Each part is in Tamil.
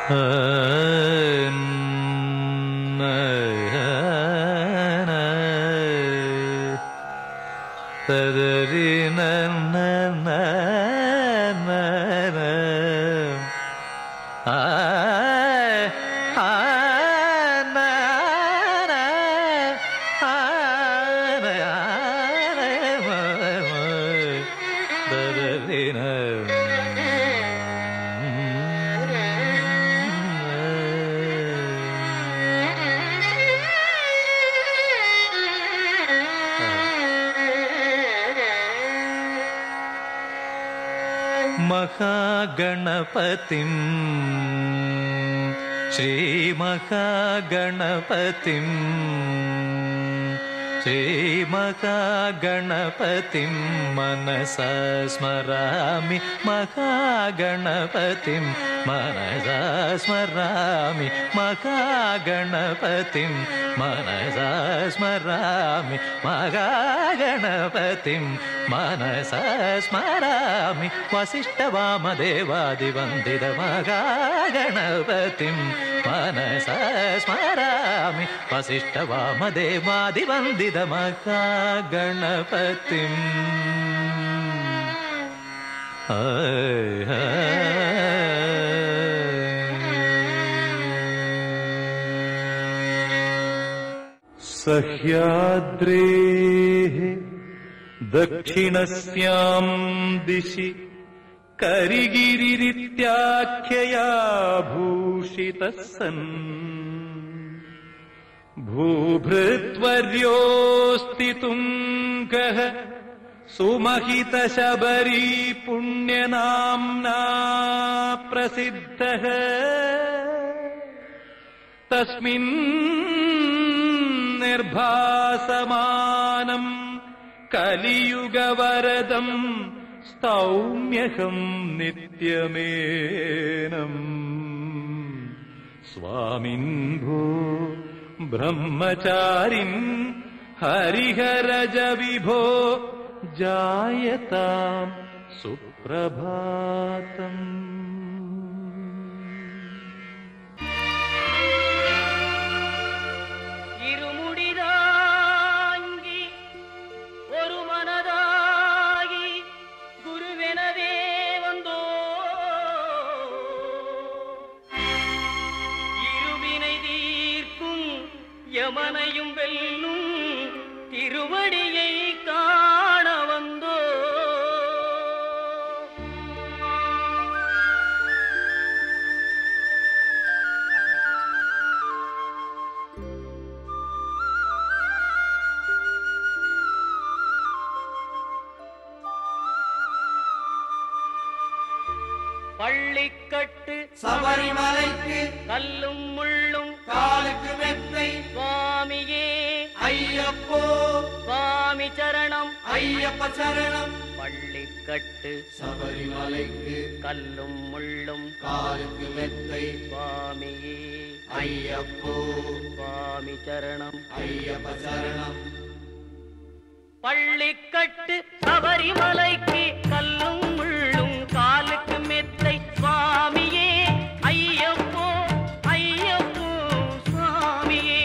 ததரி நன்ன ஆ ஆ ந ஆ ததரி महागणपतिं श्रीमहागणपतिं श्रीमहागणपतिं मनसा स्मरामि महागणपतिं मनसा स्मरामि महागणपतिं मनसा स्मरामि महागणपतिं मनसा स्मरामि वसिष्ठवामदेवादिवन्दितमहागणपतिं मनसा स्मरामि वसिष्ठवामदेवादिवन्दितमहागणपतिम् सह्याद्रेः दक्षिणस्याम् दिशि करिगिरिरित्याख्यया भूषितः सन् भूभृत्वर्योऽस्ति तुङ्गः सुमहितशबरी पुण्यनाम्ना प्रसिद्धः तस्मिन् निर्भासमानम् कलियुगवरदम् स्तौम्यहम् नित्यमेनम् स्वामिन् भो ब्रह्मचारिन् हरिहरज विभो जायताम् सुप्रभातम् இருமுடிதாங்கி ஒரு மனதாகி குருவெனவே வந்தோ இருவினை தீர்க்கும் யமனையும் வெல்லும் திருவடியை காண வந்தோ பள்ளிக்கட்டு சபரிமலைக்கு கல்லும் முள்ளும் காலுக்கு மெத்தை சுவாமியே ஐயப்போ சுவாமி சரணம் ஐயப்ப சரணம் பள்ளிக்கட்டு சபரிமலைக்கு கல்லும் முள்ளும் காலுக்கு மெத்தை சுவாமியே ஐயப்போ சுவாமி சரணம் ஐயப்ப சரணம் பள்ளிக்கட்டு சபரிமலைக்கு கல்லும் முள்ளும் காலுக்கு மெத்தை சுவாமியே ஐயப்போ ஐயப்போ சுவாமியே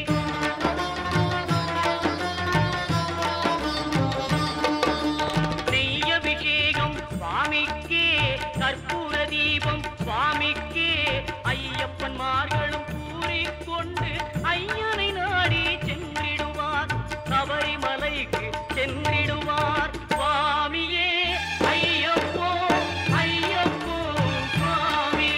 நெய்யபிஷேகம் சுவாமிக்கே கற்பூர தீபம் சுவாமிக்கே ஐயப்பன்மார்களும் கூறிக்கொண்டு ஐயனை நாடி சென்றிடுவார் சபரிமலைக்கு சென்றிடுவார் சுவாமியே ஐயப்போ ஐயப்போ சுவாமியே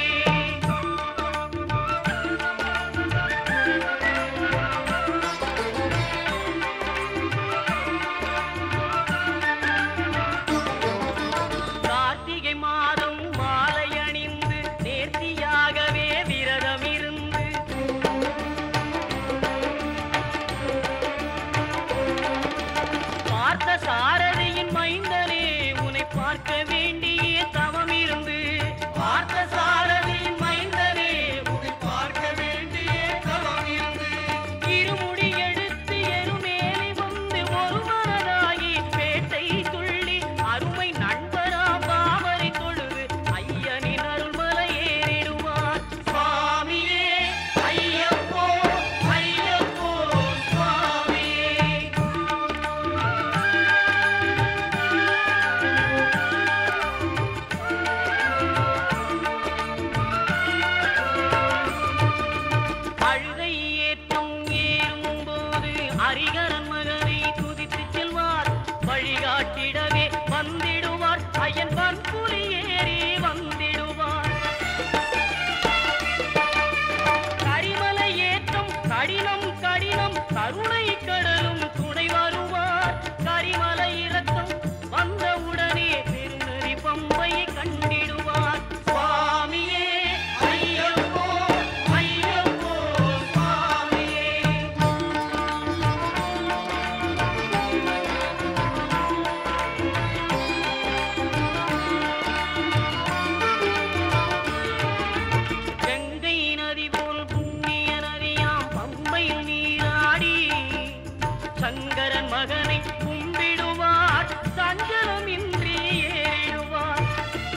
நதி போல் புண்ணிய நதியாம் பம்பையில் நீராடி சங்கரன் மகனை கும்பிடுவார் சஞ்சலமின்றி ஏறிடுவார்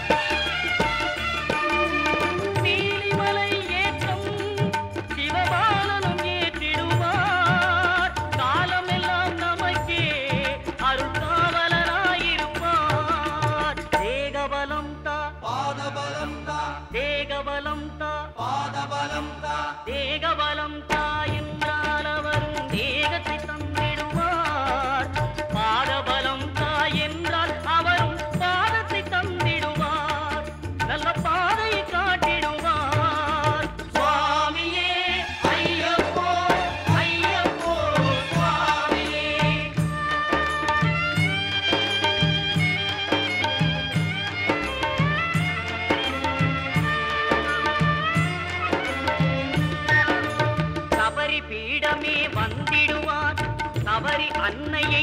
நீலிமலை ஏற்றம் சிவபாலனும் ஏற்றிடுவார் காலமெல்லாம் நமக்கே அருள்காவலராயிருப்பார் தேகபலம் தா பாதபலம் தா தேகபலம் தா பாதபலம் தா தேகபலம் தா என்றால் அவரும் தேகத்தை தந்திடுவார் பாதபலம் தா என்றால் அவரும் பாதத்தை தந்திடுவார் நல்ல பாதையை காட்டிடுவார் சுவாமியே ஐயப்போ ஐயப்போ சுவாமியே சபரி பீடமே வந்திடுவார் சபரி அன்னையை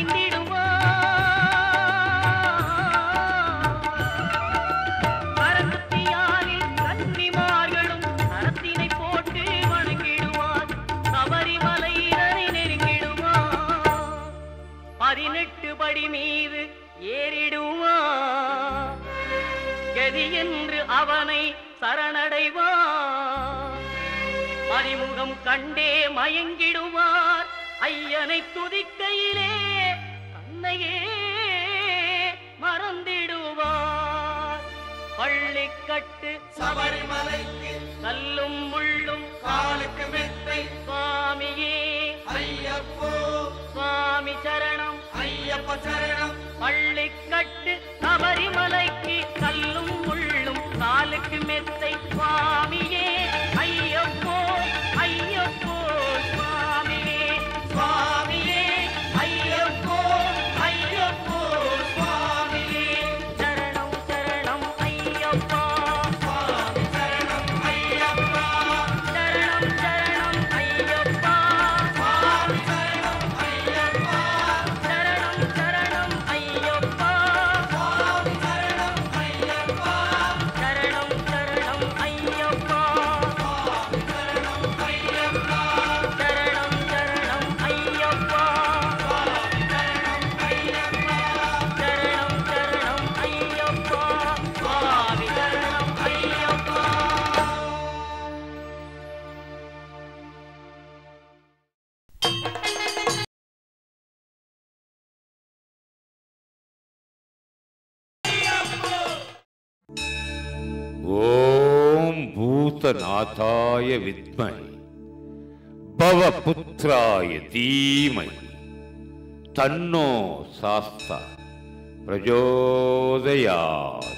பணிந்திடுவார் பரமத்தியாரில் கன்னிமார்களும் கரத்தினை போட்டு வணங்கிடுவார் சபரிமலையினரை நெருங்கிடுவார் பதினெட்டு படி மீது ஏறிடுவார் கதி என்று அவனை சரணடைவார் அறிமுகம் கண்டே மயங்கிடுவார் ஐயனை துதிக்கையிலே தன்னையே மறந்திடுவார் பள்ளிக்கட்டு சபரிமலைக்கு கல்லும் முள்ளும் காலுக்கு மெத்தை சுவாமியே ஐயப்போ சுவாமி சரணம் ஐயப்ப சரணம் பள்ளிக்கட்டு சபரிமலைக்கு கல்லும் முள்ளும் காலுக்கு மெத்தை சுவாமியே ஐயப்போ ஐயப்போ சுவாமியே சுவாமியே ஐயப்போ ஐயப்போ சுவாமியே சரணம் சரணம் ஐயப்பா சுவாமி சரணம் ஐயப்பா சரணம் சரணம் ஐயப்பா சுவாமி சரணம் ஐயப்பா சரணம் சரணம் ஐயப்பா சுவாமி சரணம் ஐயப்பா சரணம் சரணம் ஐயப்பா சுவாமி சரணம் ஐயப்பா சரணம் சரணம் ஐயப்பா சுவாமி சரணம் ஐயப்பா சரணம் சரணம் ஐயப்பா சுவாமி சரணம் ஐயப்பா ॐ भूतनाथाय विद्महे भवपुत्राय धीमहि तन्नो शास्ता प्रचोदयात्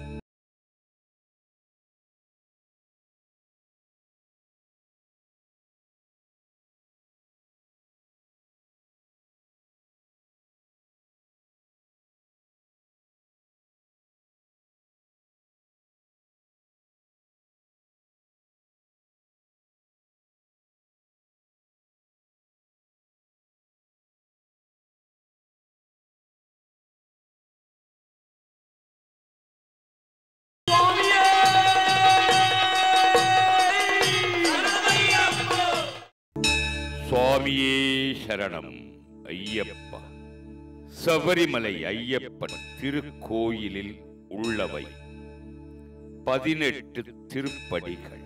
சுவாமியே சரணம் ஐயப்பா சபரிமலை ஐயப்பன் திருக்கோயிலில் உள்ளவை பதினெட்டு திருப்படிகள்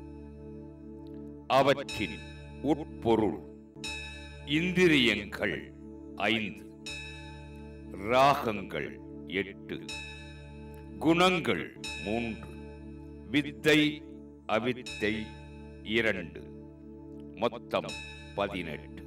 அவற்றின் உட்பொருள் இந்திரியங்கள் ஐந்து ராகங்கள் எட்டு குணங்கள் மூன்று வித்தை அவித்தை இரண்டு மொத்தம் பதினெட்டு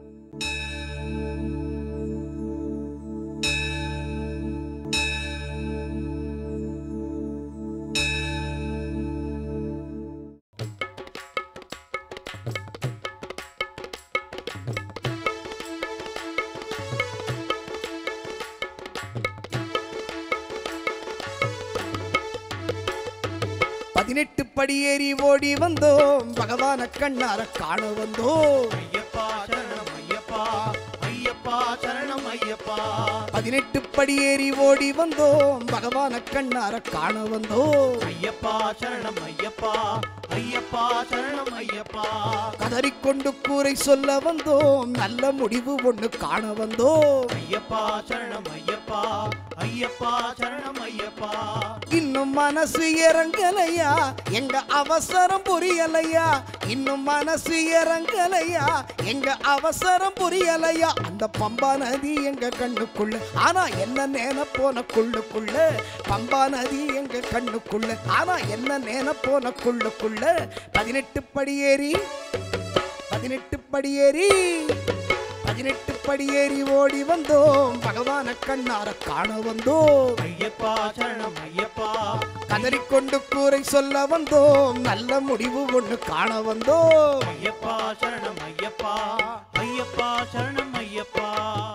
பதினெட்டு படியேறி ஓடி வந்தோம் பகவான கண்ணார காண வந்தோம் ஐயப்பா சரணம் ஐயப்பா ஐயப்பா சரணம் ஐயப்பா பதினெட்டு படியேறி ஓடி வந்தோம் பகவான கண்ணார காண வந்தோம் ஐயப்பா சரணம் ஐயப்பா ஐயப்பா சரணம் ஐயப்பா கதறிக்கொண்டு கூரை சொல்ல வந்தோம் நல்ல முடிவு ஒண்ணு காண வந்தோம் ஐயப்பா சரணம் ஐயப்பா ஐயப்பா சரணம் ஐயப்பா இன்னும் மனசு இறங்கலையா எங்க அவசரம் புரியலையா இன்னும் மனசு இறங்கலையா எங்க அவசரம் புரியலையா அந்த பம்பா நதி எங்க கண்ணுக்குள்ள ஆனா என்ன நேன போன குள்ளுக்குள்ள பம்பா நதி எங்க கண்ணுக்குள்ள ஆனா என்ன நேன போன குள்ளுக்குள்ள பதினெட்டு படியேறி பதினெட்டு படியேறி பதினெட்டு படியேறி ஓடி வந்தோம் பகவான கண்ணார காண வந்தோம் ஐயப்பா சரணம் ஐயப்பா கதறிக்கொண்டு கூரை சொல்ல வந்தோம் நல்ல முடிவு ஒண்ணு காண வந்தோம் ஐயப்பா சரணம் ஐயப்பா ஐயப்பா சரணம் ஐயப்பா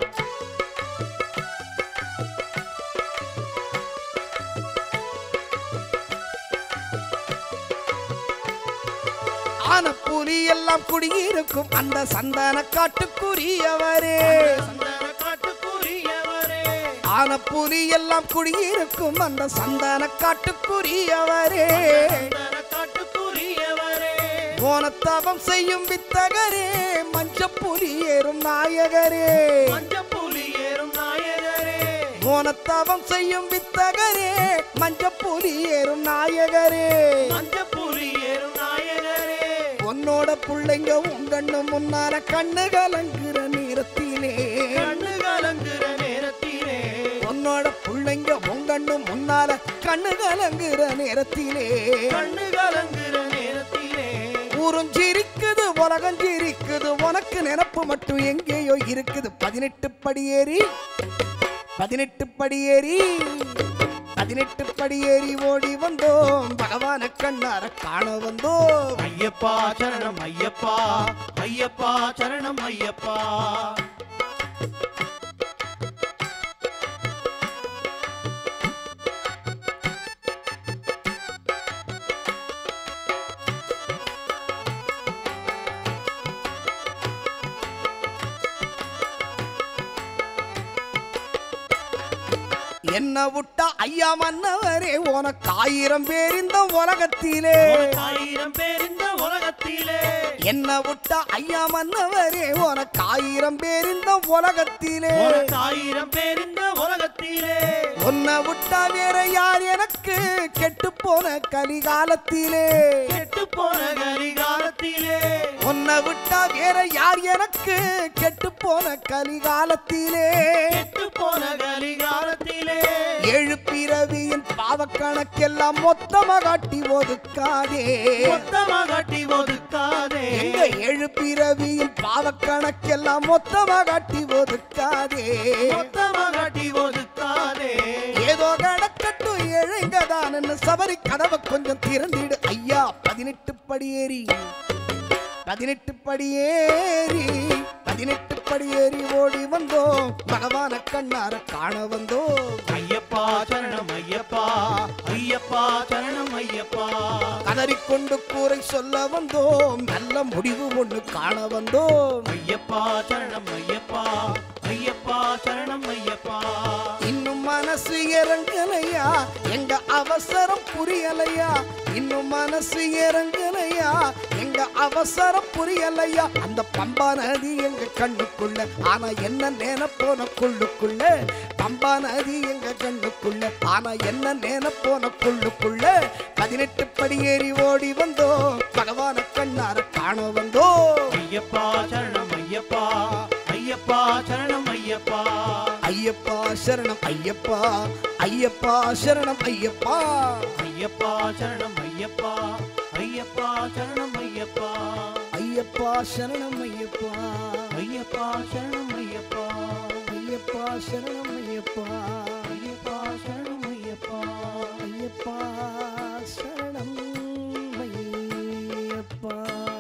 ஆன புலி எல்லாம் குடியிருக்கும் அந்த சந்தன காட்டுக்குரியவரே சந்தன காட்டுக்குரியவரே ஆன புலி எல்லாம் குடியிருக்கும் அந்த சந்தன காட்டுக்குரியவரே சந்தன காட்டுக்குரியவரே ஓனத்தவம் செய்யும் வித்தகரே மஞ்ச புலி ஏறும் நாயகரே மஞ்சப்புலி ஏறும் நாயகரே ஓனத்தவம் செய்யும் வித்தகரே மஞ்ச புலி ஏறும் நாயகரே மஞ்சப்புலி ஏறும் நாயகரே உன்னோட புள்ளைங்க உங்கண்ணு முன்னால கண்ணு கலங்குற நேரத்திலே கண்ணு கலங்குற நேரத்திலே உன்னோட புள்ளைங்க உங்கண்ணு முன்னால கண்ணு கலங்குற நேரத்திலே கண்ணு கலங்குற நேரத்திலே ஊரும் சிரிக்குது உலகம் சிரிக்குது உனக்கு நினப்பு மட்டும் எங்கேயோ இருக்குது பதினெட்டு படியேறி பதினெட்டு படியேறி பதினெட்டு படியேறி ஓடி வந்தோம் பகவான கண்ணார காண வந்தோம் ஐயப்பா சரணம் ஐயப்பா ஐயப்பா சரணம் ஐயப்பா என்ன விட்டா ஐயா மன்னவரே உனக்கு ஆயிரம் பேர் இந்த உலகத்திலே உனக்கு ஆயிரம் பேர் இந்த உலகத்திலே என்ன விட்டா ஐயா மன்னவரே உனக்கு ஆயிரம் பேர் இந்த உலகத்திலே உனக்கு ஆயிரம் பேர் இந்த உலகத்திலே உன்னை விட்டா வேற யார் எனக்கு கெட்டு போன கலிகாலத்திலே கெட்டு போன கரிகாலத்திலே உன்னை விட்டா வேற யார் எனக்கு கெட்டு போன கலிகாலத்திலே கெட்டு போன கரிகாலத்திலே ஏழு பிறவியின் பாவக்கணக்கெல்லாம் மொத்தமா காட்டி ஒதுக்காதே மொத்தமா கட்டி ஒதுக்காதே எங்க ஏழு பிறவியின் பாவக்கணக்கெல்லாம் மொத்தமா காட்டி ஒதுக்காதே மொத்தமா கட்டி ஒதுக்காதே ஏதோ கணக்கட்டும் ஏழைங்கதான்னு சபரி கதவை கொஞ்சம் திறந்திடு ஐயா பதினெட்டு படியேறி பதினெட்டு படியேறி பதினெட்டு படியேறி ஓடி வந்தோம் பகவான கண்ணார காண வந்தோம் ஐயப்பா சரணம் ஐயப்பா ஐயப்பா சரணம் ஐயப்பா கதறிக்கொண்டு கூரை சொல்ல வந்தோம் நல்ல முடிவு ஒண்ணு காண வந்தோம் ஐயப்பா சரணம் ஐயப்பா ஐயப்பா சரணம் ஐயப்பா இன்னும் மனசு இறங்கலையா எங்க அவசரம் புரியலையா இன்னும் மனசு இறங்கலையா எங்க அவசரம் புரியலையா அந்த பம்பா நதி எங்க கண்ணுக்குள்ள ஆனா என்ன நேனப்போன குள்ளுக்குள்ள பம்பா நதி எங்க கண்ணுக்குள்ள ஆனா என்ன நேனப்போன குள்ளுக்குள்ள பதினெட்டு படி ஏறி ஓடி வந்தோம் பகவான கண்ணார காண வந்தோம் ஐயப்பா சரணம் ஐயப்பா ஐயப்பா சரணம் ஐயப்பா ஐயப்பா சரணம் ஐயப்பா ஐயப்பா சரணம் ஐயப்பா ஐயப்பா சரணம் ஐயப்பா ஐயப்பா சரணம் ஐயப்பா ஐயப்பா சரணம் ஐயப்பா ஐயப்பா சரணம் ஐயப்பா ஐயப்பா சரணம் ஐயப்பா ஐயப்பா சரணம் ஐயப்பா ஐயப்பா சரணம் ஐயப்பா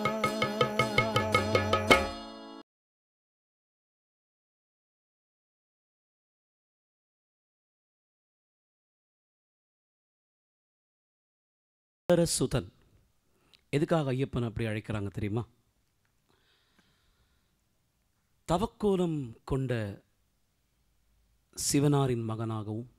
சுதன் எதுக்காக ஐயப்பன் அப்படி அழைக்கிறாங்க தெரியுமா தவக்கோலம் கொண்ட சிவனாரின் மகனாகவும்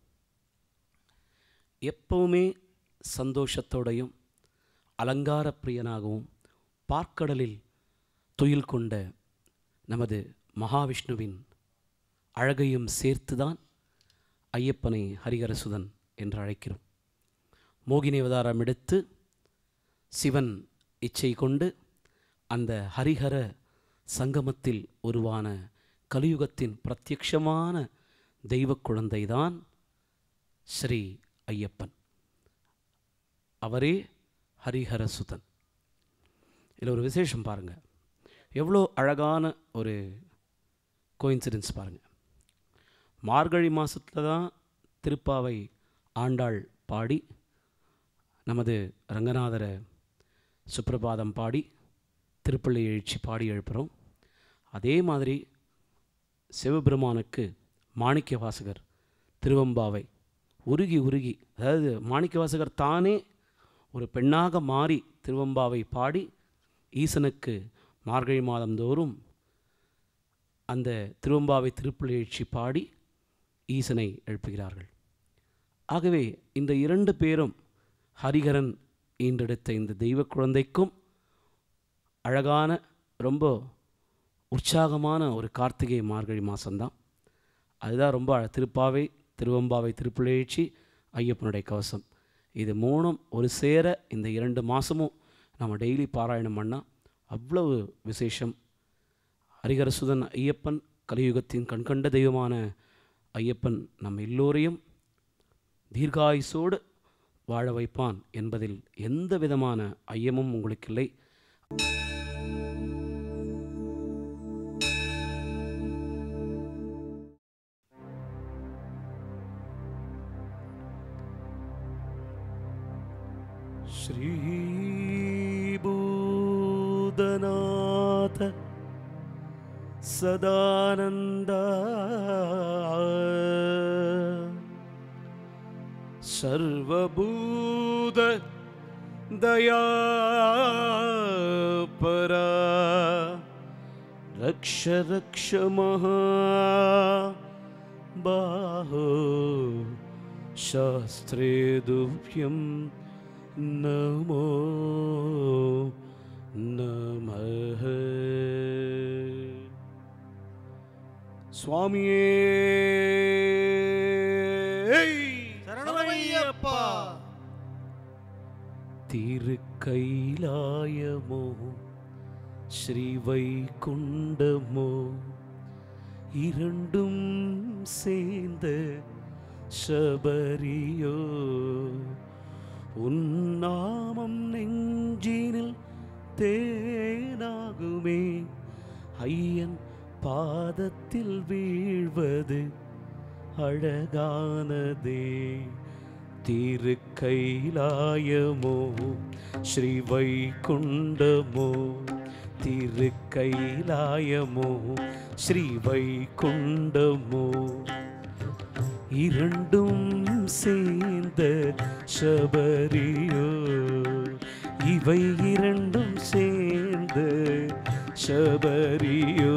எப்பவுமே சந்தோஷத்தோடையும் அலங்கார பிரியனாகவும் பார்க்கடலில் துயில் கொண்ட நமது மகாவிஷ்ணுவின் அழகையும் சேர்த்துதான் ஐயப்பனை ஹரிகரசுதன் என்று அழைக்கிறோம் மோகினி அவதாரம் எடுத்து சிவன் இச்சை கொண்டு அந்த ஹரிஹர சங்கமத்தில் உருவான கலியுகத்தின் பிரத்யக்ஷமான தெய்வக் குழந்தைதான் ஸ்ரீ ஐயப்பன் அவரே ஹரிஹரசுதன் இதில் ஒரு விசேஷம் பாருங்கள் எவ்வளோ அழகான ஒரு கோயின்சிடென்ஸ் பாருங்கள் மார்கழி மாதத்தில் தான் திருப்பாவை ஆண்டாள் பாடி நமது ரங்கநாதரை சுப்பிரபாதம் பாடி திருப்பள்ளி எழுச்சி பாடி எழுப்புகிறோம் அதே மாதிரி சிவபெருமானுக்கு மாணிக்க வாசகர் திருவம்பாவை உருகி உருகி அதாவது மாணிக்க வாசகர் தானே ஒரு பெண்ணாக மாறி திருவம்பாவை பாடி ஈசனுக்கு மார்கழி மாதந்தோறும் அந்த திருவம்பாவை திருப்பள்ளி எழுச்சி பாடி ஈசனை எழுப்புகிறார்கள் ஆகவே இந்த இரண்டு பேரும் ஹரிகரன் ஈன்றெடுத்த இந்த தெய்வ குழந்தைக்கும் அழகான ரொம்ப உற்சாகமான ஒரு கார்த்திகை மார்கழி மாதம்தான் அதுதான் ரொம்ப அழ- திருப்பாவை திருவம்பாவை திருப்புழைச்சி ஐயப்பனுடைய கவசம் இது மூணும் ஒரு சேர இந்த இரண்டு மாதமும் நம்ம டெய்லி பாராயணம் பண்ணால் அவ்வளவு விசேஷம் ஹரிகரசுதன் ஐயப்பன் கலியுகத்தின் கண்கண்ட தெய்வமான ஐயப்பன் நம்ம எல்லோரையும் தீர்காயுசோடு வாழ வைப்பான் என்பதில் எந்த விதமான ஐயமும் உங்களுக்கு இல்லை श्रीबूदनाथ सदानन्द सर्वभूत दया परा रक्ष रक्ष महा बाहो शास्त्रे दुभ्यं नमो नमः சுவாமியே சரணமையப்பா திருக்கைலாயமோ ஸ்ரீவைகுண்டமோ இரண்டும் சேர்ந்த சபரியோ உன்னாமம் நெஞ்சினில் தேனாகுமே ஐயன் பாதத்தில் வீழ்வது அழகானதே திருக்கைலாயமோ ஸ்ரீவைகுண்டமோ திருக்கைலாயமோ ஸ்ரீவைகுண்டமோ இரண்டும் சேர்ந்த சபரியோ இவை இரண்டும் சேர்ந்த சபரியோ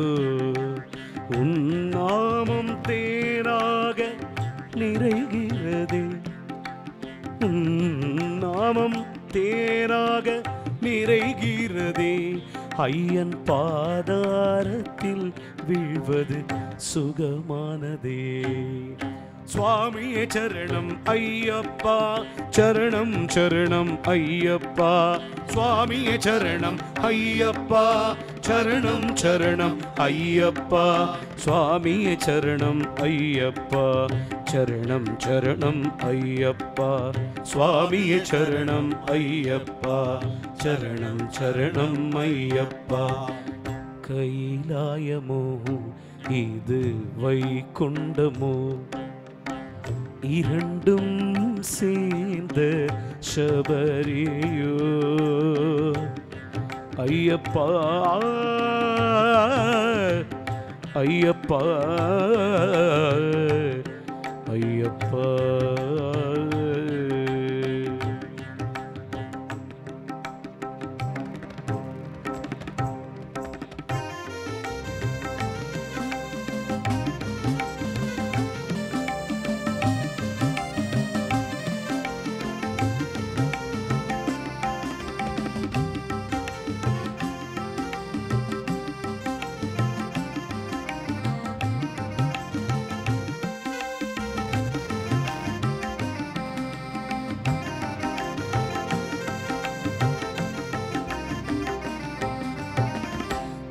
உன்னாமம் தேனாக நிறைகிறதே உன் நாமம் தேனாக நிறைகிறதே ஐயன் பாதாரத்தில் வீழ்வது சுகமானதே சுவாமியே சரணம் ஐயப்பா சரணம் சரணம் ஐயப்பா சுவாமியே சரணம் ஐயப்பா சரணம் சரணம் ஐயப்பா சுவாமியே சரணம் ஐயப்பா சரணம் சரணம் ஐயப்பா சுவாமியே சரணம் ஐயப்பா சரணம் சரணம் ஐயப்பா கைலாயமோ இது வைகுண்டமோ இரண்டும் சேர்ந்த சபரியோ ஐயப்பா ஐயப்பா ஐயப்பா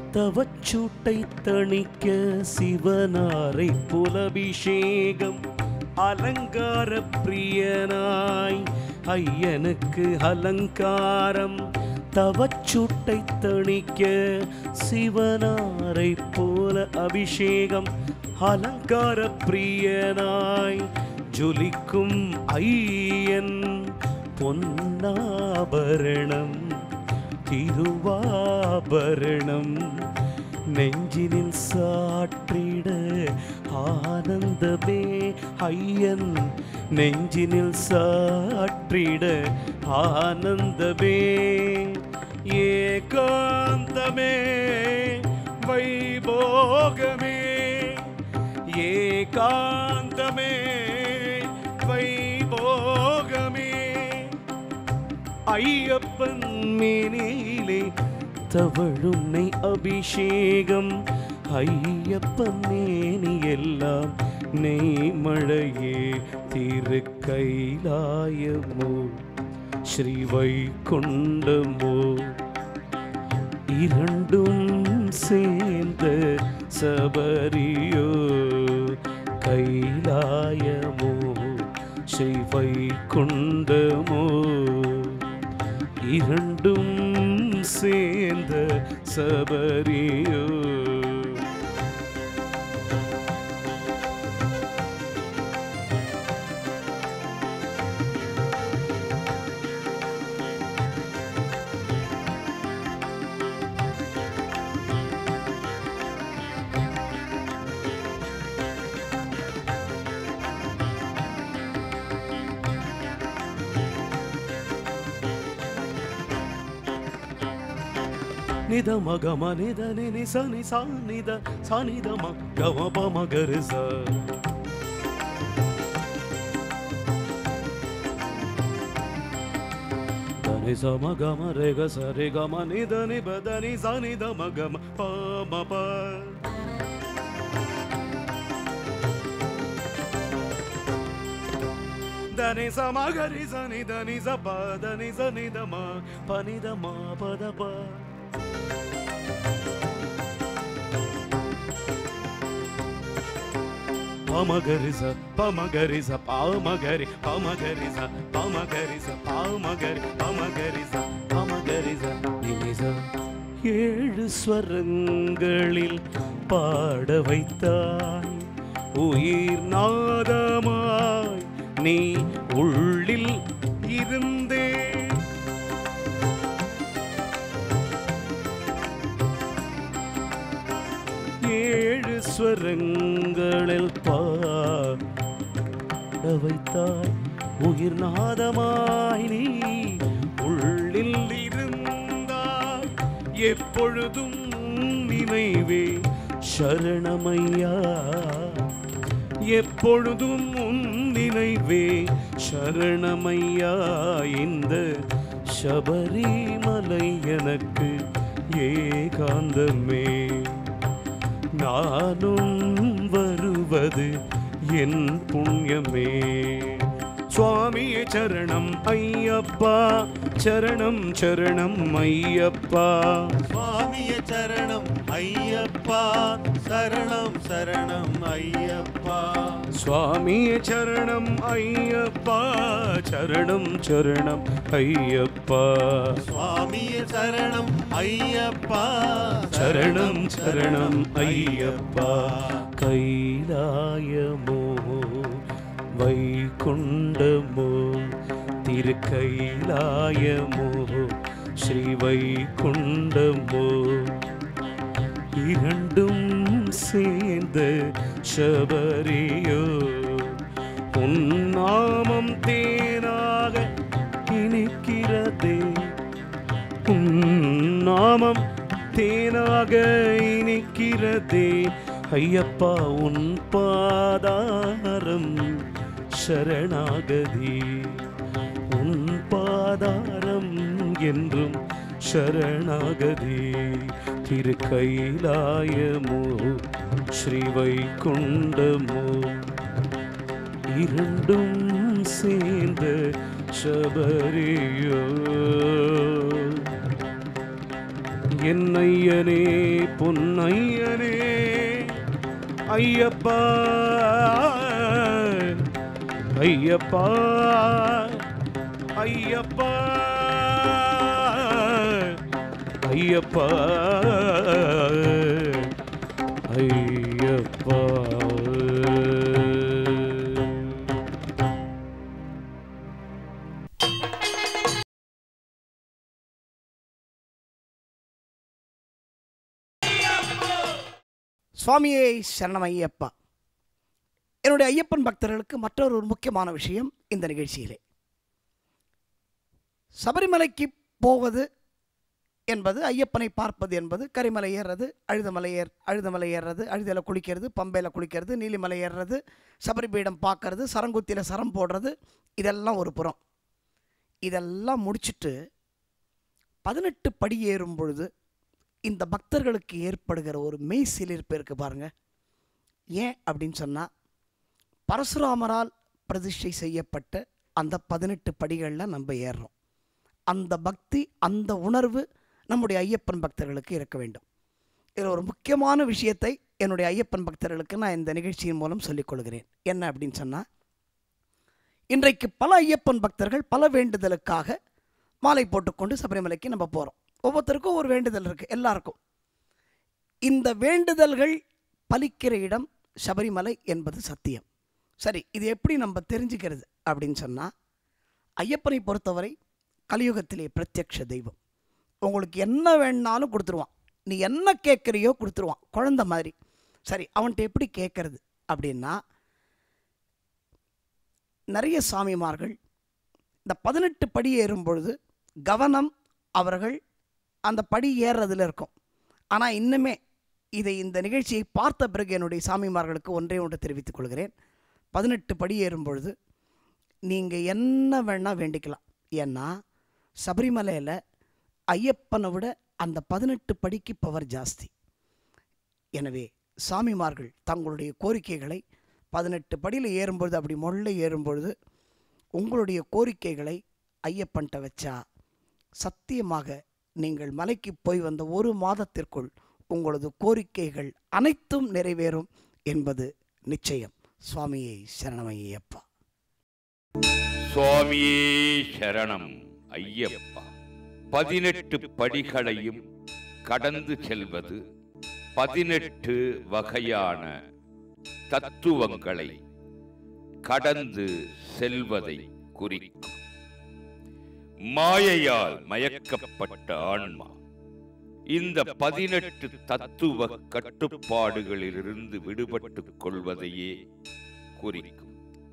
தவச்சூட்டை தணிக்க சிவனாரை புலபிஷேகம் அலங்கார பிரியனாய் ஐயனுக்கு அலங்காரம் தவச்சூட்டை தணிக்க சிவனாரை போல அபிஷேகம் அலங்கார பிரியனாய் ஜொலிக்கும் ஐயன் பொன்னாபரணம் திருவாபரணம் நெஞ்சினில் சாற்றிட ஆனந்தமே ஐயன் நெஞ்சினில் சாற்றிட ஆனந்தமே ஏகாந்தமே வைபோகமே ஏகாந்தமே வைபோகமே ஐயப்பன் மேனிலே தவழுன்னை அபிஷேகம் ஐயப்பன் மேனி எல்லாம் நெய்மழையே திருக்கைலாயமோ ஸ்ரீ வைகுண்டமோ இரண்டும் சேர்ந்த சபரியோ கைலாயமோ ஸ்ரீ வைகுண்டமோ இரண்டும் சேர்ந்த சபரியோ நித மகம நித நினி சனி சா நித சனித ம கம பம கரிச దని స మ గమ రే గ స రే గ మ ని ద ని బ ద ని స ని ద మ గ మ ప మ ప దని స మ గ రి స ని ద ని స ప ద ని స ని ద మ ప ని ద మ ప ద ప పమగరిస పమగరిస పామగరి పమగరిస పమగరిస పామగరి పమగరిస పమగరిస நினிச ஏழு ஸ்வரங்களில் பாட வைத்தாய் உயிர் நாதமாய் நீ உள்ளில் இருந்தே ஏழு ஸ்வரங்களில் பாட வைத்தாய் உயிர் நாதமாய் நீ உள்ளில் இருந்தாய் எப்பொழுதும் உன் நினைவே சரணமையா எப்பொழுதும் உன் நினைவே சரணமையா இந்த சபரிமலை எனக்கு ஏகாந்தமே நானும் வருவது என் புண்ணியமே சுவாமியே சரணம் ஐயப்பா சரணம் சரணம் ஐயப்பா சுவாமிய சரணம் ஐயப்பா சரணம் சரணம் ஐயப்பா சுவாமியே சரணம் ஐயப்பா சரணம் சரணம் ஐயப்பா சுவாமிய சரணம் ஐயப்பா சரணம் சரணம் ஐயப்பா கைலாயமோ வைகுண்டமோ திருக்கைலாயமோ ஸ்ரீ வைகுண்டமோ இரண்டும் சேர்ந்த சபரியோ உன் நாமம் தேனாக இனிக்கிறதே உன் நாமம் தேனாக இனிக்கிறதே ஐயப்பா உன் பாதாரம் சரணாகதி உன் பாதாரம் என்றும் சரணாகதி திருக்கைலாயமோ ஸ்ரீ வைகுண்டமோ இரண்டும் சேர்ந்த சபரியோ என் ஐயனே பொன்னையனே ஐயப்பா ஐயப்பா ஐயப்பா ஐயப்பா ஐயப்பா சுவாமியே சரணம் ஐயப்பா என்னுடைய ஐயப்பன் பக்தர்களுக்கு மற்றொரு ஒரு முக்கியமான விஷயம் இந்த நிகழ்ச்சியிலே சபரிமலைக்கு போவது என்பது ஐயப்பனை பார்ப்பது என்பது கரிமலை ஏறுறது அழுதமலை ஏர் அழுதமலை ஏறுறது அழுதையில் குளிக்கிறது பம்பையில் குளிக்கிறது நீலிமலை ஏறுறது சபரிபீடம் பார்க்கறது சரங்குத்தியில் சரம் போடுறது இதெல்லாம் ஒரு புறம் இதெல்லாம் முடிச்சிட்டு பதினெட்டு படி ஏறும் பொழுது இந்த பக்தர்களுக்கு ஏற்படுகிற ஒரு மெய் சிலிர்ப்பு இருக்கு பாருங்க ஏன் அப்படின்னு சொன்னால் பரசுராமரால் பிரதிஷ்டை செய்யப்பட்ட அந்த பதினெட்டு படிகளில் நம்ம ஏறுறோம் அந்த பக்தி அந்த உணர்வு நம்முடைய ஐயப்பன் பக்தர்களுக்கு இருக்க வேண்டும் இதில் ஒரு முக்கியமான விஷயத்தை என்னுடைய ஐயப்பன் பக்தர்களுக்கு நான் இந்த நிகழ்ச்சியின் மூலம் சொல்லிக் கொள்கிறேன் என்ன அப்படின்னு சொன்னால் இன்றைக்கு பல ஐயப்பன் பக்தர்கள் பல வேண்டுதலுக்காக மாலை போட்டுக்கொண்டு சபரிமலைக்கு நம்ம போகிறோம் ஒவ்வொருத்தருக்கும் ஒரு வேண்டுதல் இருக்குது எல்லாருக்கும் இந்த வேண்டுதல்கள் பலிக்கிற இடம் சபரிமலை என்பது சத்தியம் சரி இது எப்படி நம்ம தெரிஞ்சுக்கிறது அப்படின்னு சொன்னால் ஐயப்பனை பொறுத்தவரை கலியுகத்திலே பிரத்யக்ஷ தெய்வம் உங்களுக்கு என்ன வேணாலும் கொடுத்துருவான் நீ என்ன கேட்குறியோ கொடுத்துருவான் குழந்த மாதிரி சரி அவன்கிட்ட எப்படி கேட்கறது அப்படின்னா நிறைய சாமிமார்கள் இந்த பதினெட்டு படி ஏறும் பொழுது கவனம் அவர்கள் அந்த படி ஏறுறதுல இருக்கும் ஆனால் இன்னுமே இதை இந்த நிகழ்ச்சியை பார்த்த பிறகு என்னுடைய சாமிமார்களுக்கு ஒன்றே ஒன்று தெரிவித்துக் கொள்கிறேன் பதினெட்டு படி ஏறும் பொழுது நீங்கள் என்ன வேணால் வேண்டிக்கலாம் ஏன்னா சபரிமலையில் ஐயப்பனை விட அந்த பதினெட்டு படிக்கு பவர் ஜாஸ்தி எனவே சாமிமார்கள் தங்களுடைய கோரிக்கைகளை பதினெட்டு படியில் ஏறும்பொழுது அப்படி மொள்ள ஏறும்பொழுது உங்களுடைய கோரிக்கைகளை ஐயப்பன்ட்ட வச்சா சத்தியமாக நீங்கள் மலைக்கு போய் வந்த ஒரு மாதத்திற்குள் உங்களது கோரிக்கைகள் அனைத்தும் நிறைவேறும் என்பது நிச்சயம் சுவாமியை சரணமையப்பா சுவாமியே சரணம் ஐயப்பா பதினெட்டு படிகளையும் கடந்து செல்வது பதினெட்டு வகையான தத்துவங்களை கடந்து செல்வதை குறிக்கும் மாயையால் மயக்கப்பட்ட ஆன்மா இந்த பதினெட்டு தத்துவ கட்டுப்பாடுகளிலிருந்து விடுபட்டுக் கொள்வதையே குறிக்கும்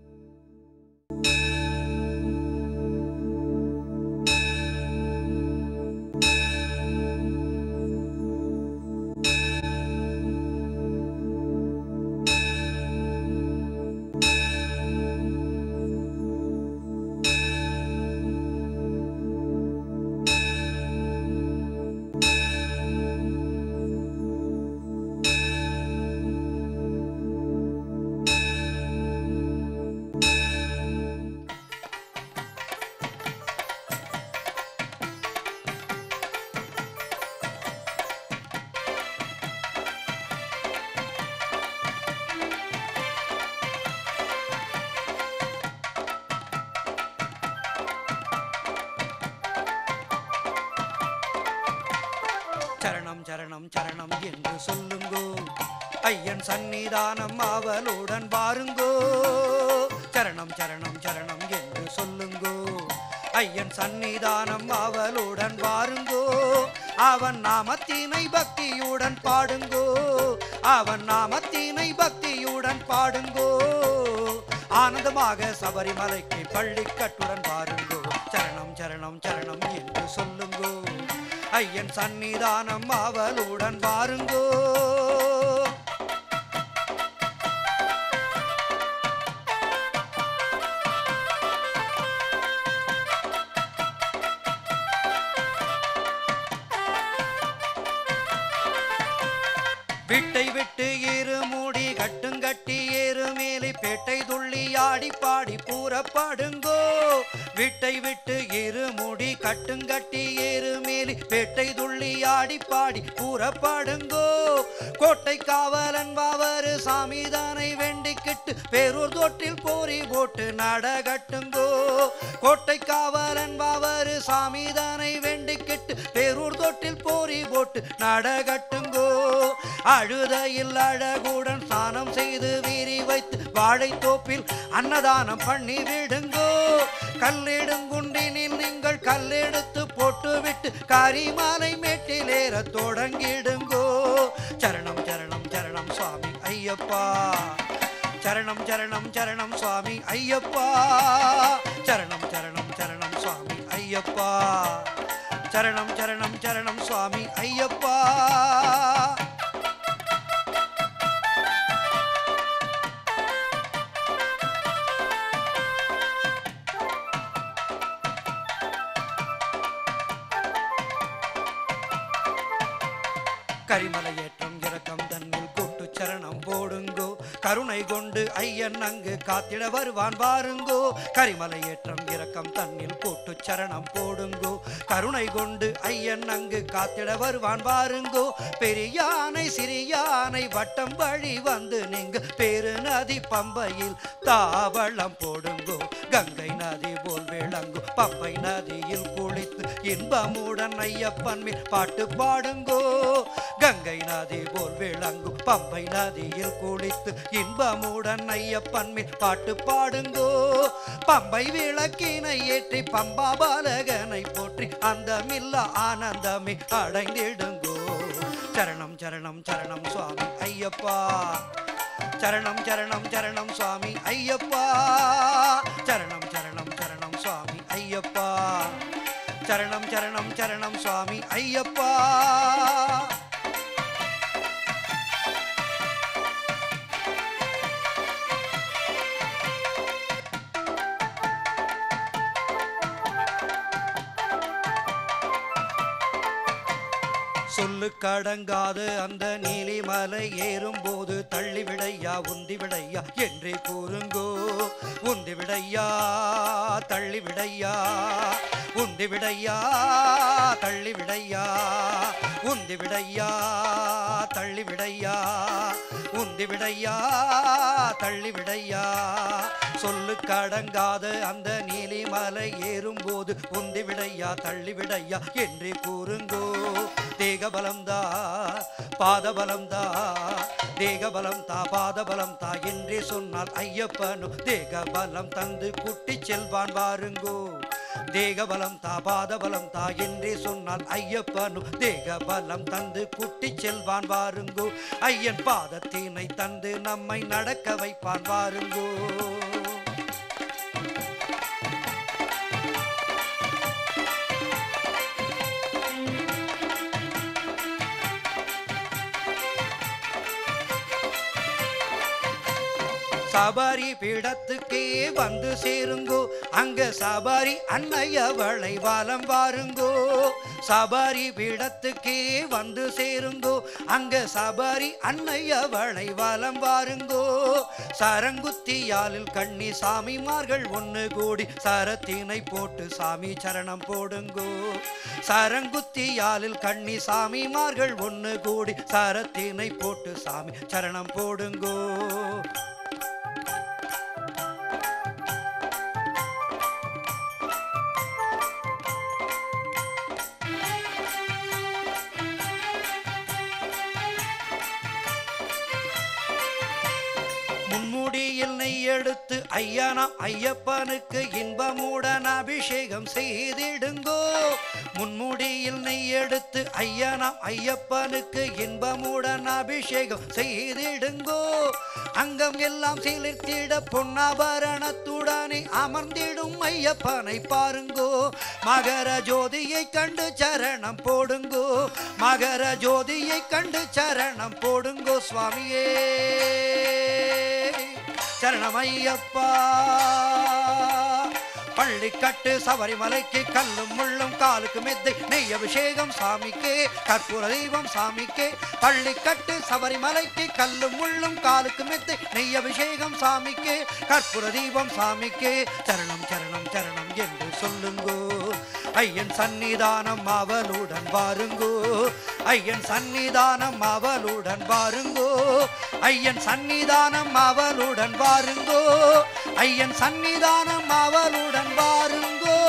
சரணம் சரணம் சரணம் என்று சொல்லுங்கோ ஐயன் சந்நிதானம் அவளுடன் பாருங்கோ சரணம் சரணம் சரணம் என்று சொல்லுங்கோ ஐயன் சந்நிதானம் அவளுடன் பாருங்கோ அவன் நாமத்தினை பக்தியுடன் பாடுங்கோ அவன் நாமத்தினை பக்தியுடன் பாடுங்கோ ஆனந்தமாக சபரிமலைக்கு பள்ளிக்கட்டுடன் பாருங்கோ சரணம் சரணம் சரணம் என்று சொல்லுங்கோ ஐயன் சந்நிதானம் அவளுடன் பாருங்கோ விட்டை விட்டு இரு மூடி கட்டுங்கட்டி ஏறு மேலே பேட்டை துள்ளி ஆடி பாடி பூரப்பாடுங்கோ விட்டை விட்டு இரு மூடி கட்டுங்கட்டி ஏறு மேலி பேட்டை துள்ளி ஆடி பாடி கூறப்பாடுங்கோ கோட்டை காவலன் வாவரு சாமிதானை வேண்டிக்கிட்டு பேரூர் தோட்டில் போரி போட்டு நடகட்டுங்கோ கோட்டை காவலன் வாவரு சாமிதானை வேண்டிக்கிட்டு பேரூர் தோட்டில் போரி போட்டு நடகட்டுங்கோ அழுதையில் அழகுடன் ஸ்நானம் செய்து வீரி வைத்து வாழைத்தோப்பில் அன்னதானம் பண்ணி விடுங்கோ கல்லிடுங்குண்டினில் நீங்கள் கல்லெடுத்து போட்டுவிட்டு கரிமாலை மேட்டிலேற தொடங்கிடுங்கோ சரணம் சரணம் சரணம் சுவாமி ஐயப்பா சரணம் சரணம் சரணம் சுவாமி ஐயப்பா சரணம் சரணம் சரணம் சுவாமி ஐயப்பா சரணம் சரணம் சரணம் சுவாமி ஐயப்பா கரிமலையேற்றம் இறக்கம் தன்னில் கூட்டு சரணம் போடுங்கோ கருணை கொண்டு ஐயன் அங்கு காத்திட வருவான் வாருங்கோ கரிமலையேற்றம் இறக்கம் தன்னில் கூட்டு சரணம் போடுங்கோ கருணை கொண்டு ஐயன் அங்கு காத்திட வருவான் வாருங்கோ பெரியானை சிறியானை வட்டம் வழி வந்து நீங்க பெரு நதி பம்பையில் தாவளம் போடுங்கோ கங்கை நதி போல் விளங்கு பம்பை நதியில் குளித்து இன்பமுடன் ஐயப்பன் மேல் பாட்டு பாடுங்கோ கங்கை நதி போல் விளங்கு பம்பை நதியில் குளித்து இன்பமுடன் ஐயப்பன் மேல் பாட்டு பாடுங்கோ பம்பை விளக்கினை ஏற்றி பம்பா பாலகனை போற்றி அந்த மில்ல ஆனந்தமே அடைந்திடுங்கோ சரணம் சரணம் சரணம் சுவாமி ஐயப்பா சரணம் சரணம் சரணம் சுவாமி ஐயப்பா சரணம் சரணம் சரணம் சுவாமி ஐயப்பா சரணம் சரணம் சரணம் சுவாமி ஐயப்பா சொல்லு கடங்காது அந்த நீலிமலை ஏறும்போது தள்ளி விடையா உந்தி விடையா என்றே கூறுங்கோ உந்தி விடையா தள்ளி விடையா உந்தி விடையா தள்ளி விடையா உந்தி விடையா தள்ளி விடையா உந்தி விடையா தள்ளி விடையா சொல்லு கடங்காத அந்த நீலிமலை ஏறும்போது உந்தி விடையா தள்ளி விடையா என்று கூறுங்கோ தேக பலம் தா பாத பலம் தா தேக பலம் தா பாத பலம் தா என்றே சொன்னால் ஐயப்பனும் தேக பலம் தந்து குட்டி செல்வான் வாருங்கோ தேக பலம் தா பாத பலம் தா என்றே சொன்னால் ஐயப்பனும் தேக பலம் தந்து குட்டி செல்வான் வாருங்கோ ஐயன் பாதத்தினை தந்து நம்மை நடக்க வைப்பான் வாருங்கோ சபரி பீடத்துக்கே வந்து சேருங்கோ அங்க சபரி அன்னையவளை வலம் வாருங்கோ சபரி பீடத்துக்கே வந்து சேருங்கோ அங்க சபரி அன்னையவளை வலம் வாருங்கோ சரங்குத்தியாலில் கண்ணி சாமிமார்கள் ஒன்று கூடி சரத்தினை போட்டு சாமி சரணம் போடுங்கோ சரங்குத்தியாலில் கண்ணி சாமிமார்கள் ஒன்று கூடி சரத்தினை போட்டு சாமி சரணம் போடுங்கோ முன்முடியில் நெய் எடுத்து ஐயனாம் ஐயப்பனுக்கு இன்பமுடன் அபிஷேகம் செய்திடுங்கோ முன்முடியில் நெய் எடுத்து ஐயனாம் ஐயப்பனுக்கு இன்பமுடன் அபிஷேகம் செய்திடுங்கோ அங்கம் எல்லாம் சிலிர்த்திட பொன்னாபரணத்துடனே அமர்ந்திடும் ஐயப்பனை பாருங்கோ மகர ஜோதியை கண்டு சரணம் போடுங்கோ மகர ஜோதியை கண்டு சரணம் போடுங்கோ சுவாமியே சரணமையப்பா பள்ளிக்கட்டு சபரிமலைக்கு கல்லும் முள்ளும் காலுக்கு மெத்தை நெய் அபிஷேகம் சாமிக்கே கற்பூர தெய்வம் சாமிக்கே பள்ளிக்கட்டு சபரிமலைக்கு கல்லும் முள்ளும் காலுக்கு மெத்தை நெய் அபிஷேகம் சாமிக்கே கற்பூர தீபம் சாமிக்கே சரணம் சரணம் சரணம் என்று சொல்லுங்கோ ஐயன் சன்னிதானம் அவளுடன் வாருங்கோ ஐயன் சன்னிதானம் அவளுடன் வாருங்கோ ஐயன் சன்னிதானம் அவளுடன் வாருங்கோ ஐயன் சன்னிதானம் அவளுடன் வாருங்கோ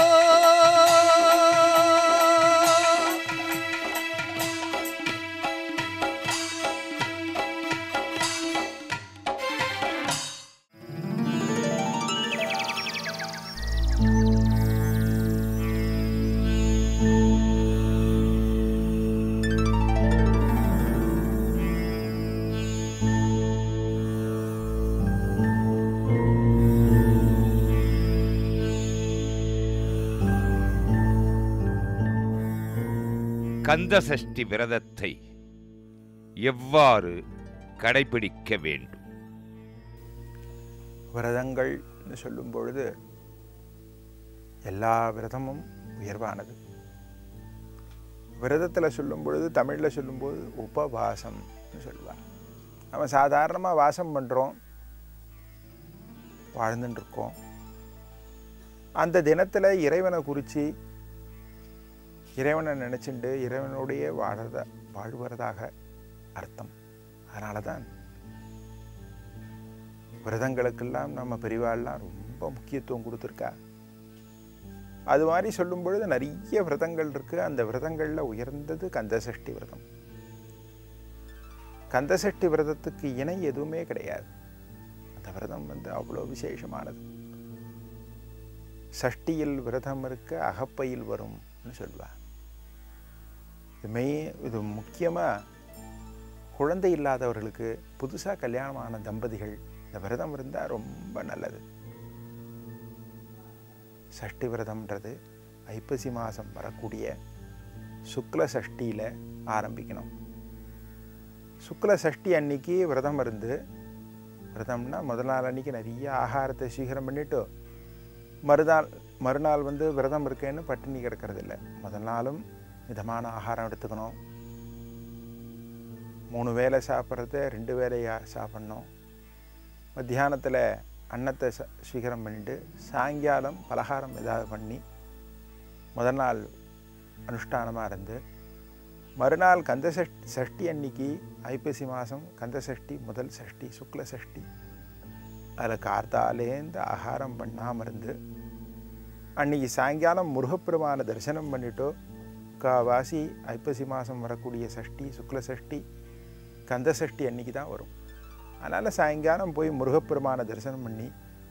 கந்தசஷ்டி விரதத்தை எவ்வாறு கடைபிடிக்க வேண்டும் விரதங்கள்னு சொல்லும் பொழுது எல்லா விரதமும் உயர்வானது விரதத்தில் சொல்லும் பொழுது தமிழில் சொல்லும்போது உபவாசம்னு சொல்லுவாங்க நம்ம சாதாரணமாக வாசம் பண்ணுறோம் வாழ்ந்துட்டு இருக்கோம் அந்த தினத்தில் இறைவனை குறித்து இறைவனை நினச்சிண்டு இறைவனுடைய வாழறத வாழ்வதாக அர்த்தம் அதனால தான் விரதங்களுக்கெல்லாம் நம்ம பெரியவாள்லாம் ரொம்ப முக்கியத்துவம் கொடுத்துருக்கா அது மாதிரி சொல்லும் பொழுது நிறைய விரதங்கள் இருக்குது அந்த விரதங்களில் உயர்ந்தது கந்தசஷ்டி விரதம் கந்தசஷ்டி விரதத்துக்கு இணை எதுவுமே கிடையாது அந்த விரதம் வந்து அவ்வளோ விசேஷமானது சஷ்டியில் விரதம் இருக்க அகப்பையில் வரும்னு சொல்லுவா இது மெய் இது முக்கியமாக குழந்தை இல்லாதவர்களுக்கு புதுசாக கல்யாணமான தம்பதிகள் இந்த விரதம் இருந்தால் ரொம்ப நல்லது சஷ்டி விரதம்ன்றது ஐப்பசி மாதம் வரக்கூடிய சுக்ல சஷ்டியில் ஆரம்பிக்கணும் சுக்ல சஷ்டி அன்னைக்கு விரதம் இருந்து விரதம்னா முதல் நாள் அன்னைக்கு நிறைய ஆகாரத்தை சீக்கிரம் பண்ணிட்டு மறுநாள் மறுநாள் வந்து விரதம் இருக்கேன்னு பட்டினி கிடக்கிறது இல்லை முதல் நாளும் மிதமான ஆகாரம் எடுத்துக்கணும் மூணு வேளை சாப்பிட்றத ரெண்டு வேலையாக சாப்பிட்ணும் மத்தியானத்தில் அன்னத்தை ச ஸ்வீகரம் பண்ணிட்டு சாயங்காலம் பலகாரம் ஏதாவது பண்ணி முதல் நாள் அனுஷ்டானமாக இருந்து மறுநாள் கந்த சஷ்டி சஷ்டி அன்னைக்கு ஐப்பசி மாதம் கந்த சஷ்டி முதல் சஷ்டி சுக்ல சஷ்டி அதில் கார்த்தாலேந்து ஆகாரம் பண்ணாமல் இருந்து அன்னைக்கு சாயங்காலம் முருகப்பெருமான தரிசனம் பண்ணிட்டோ காவாசி ஐப்பசி மாதம் வரக்கூடிய சஷ்டி சுக்ல சஷ்டி கந்த சஷ்டி அன்னைக்கு தான் வரும் அதனால் சாயங்காலம் போய் முருகப்பெருமான தரிசனம் பண்ணி